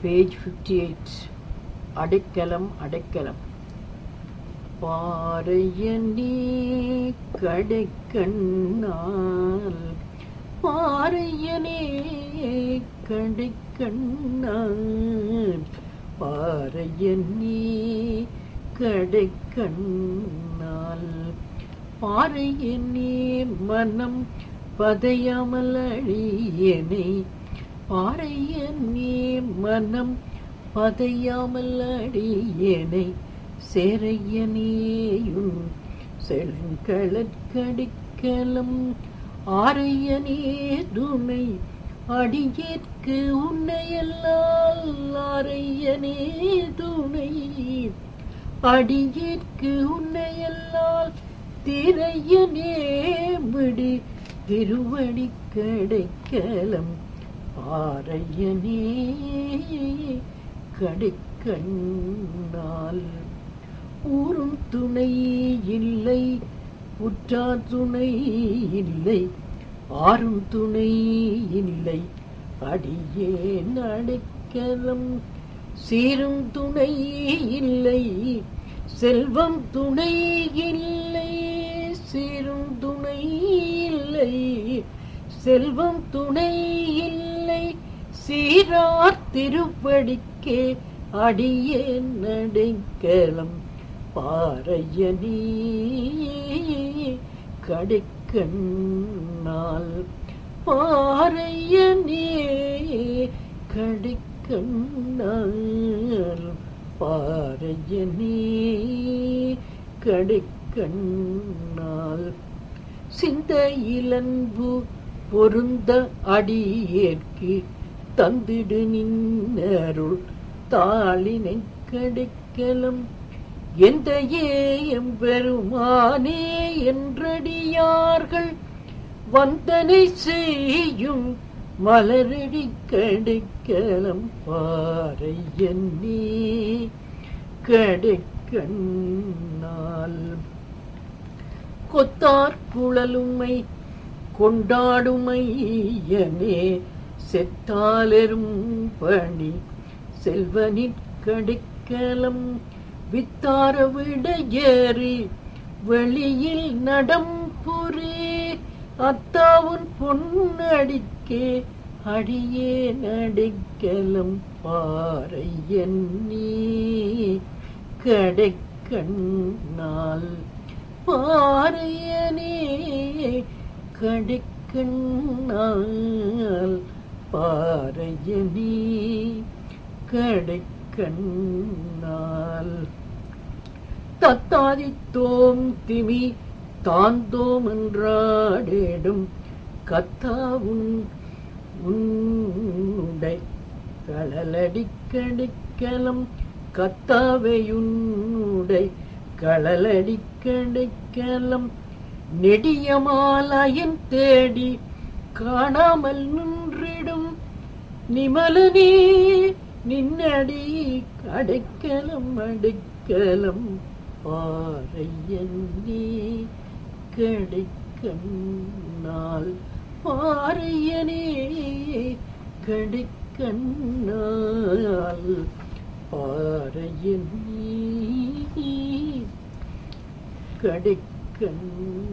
page fifty eight அடைக்கலம் அடைக்கலம் பாறையனே கடைக்கண்ணால் பாறையனே கடைக்கண்ணால் பாறையனே கடைக்கண்ணால் பாறையனே மனம் பதையாமல் அழியனை பாறையனே மனம் பதையாமல் அடியேனை சேரையனேயும் செழுங்கடற்கடிக்கலம் ஆரையனே துணை அடியேற்கு உன்னையல்லால் ஆரையனே துணை அடியேற்கு உன்னையல்லால் திரையனே விடு திருவடி கிடைக்கலம் பாறையனே கடைக்கண்ணால் ஊரும் துணை இல்லை உற்றார் துணை இல்லை ஆறும் துணை இல்லை அடியே அடைக்கலம் சீரும் துணை இல்லை செல்வம் துணை இல்லை சீரும் துணை இல்லை செல்வம் துணை இல்லை சீரார் திருப்படிக்கே அடியே நடைக்கலம் பாறையனே கடைக்கண்ணால் பாறையனே கடைக்கண்ணால் பாறையனே கடைக்கண்ணால் சிந்த இளன்பு பொருந்த அடியேற்கு தந்திடு நின்னருள் தாளினை கிடைக்கலம் எந்த ஏயம் பெருமானே என்றடியார்கள் வந்தனை செய்யும் மலரடி கிடைக்கலம் பாறை என்னே கடைக்கண்ணால் கொத்தார் குழலுமை கொண்டாடுமையனே செத்தாலெரும் பணி செல்வனிற்கடிக்கலம் வித்தார விட ஏறி வெளியில் நடம்புரி அத்தாவுன் பொன்னடிக்கே அடியே நடிக்கலம் பாறை எண்ணி கடைக்கண்ணால் பாறையனே கடைக்கண்ணால் பாறையனே கடைக்கண்ணால் தத்தாதித்தோம் திமி தாந்தோம் என்றாடேடும் கத்தாவுன் உன்னுடை களலடி கடைக்கலம் கத்தாவையுன்னுடை களலடி கடைக்கலம் நெடியமாலயன் தேடி காணாமல் நின்றிடும் நிமலனே நின்னடி அடைக்கலம் அடைக்கலம் பாறையன்னே கடைக்கண்ணால் பாறையனே கடைக்கண்ணால் பாறையன்னே கடைக்கண்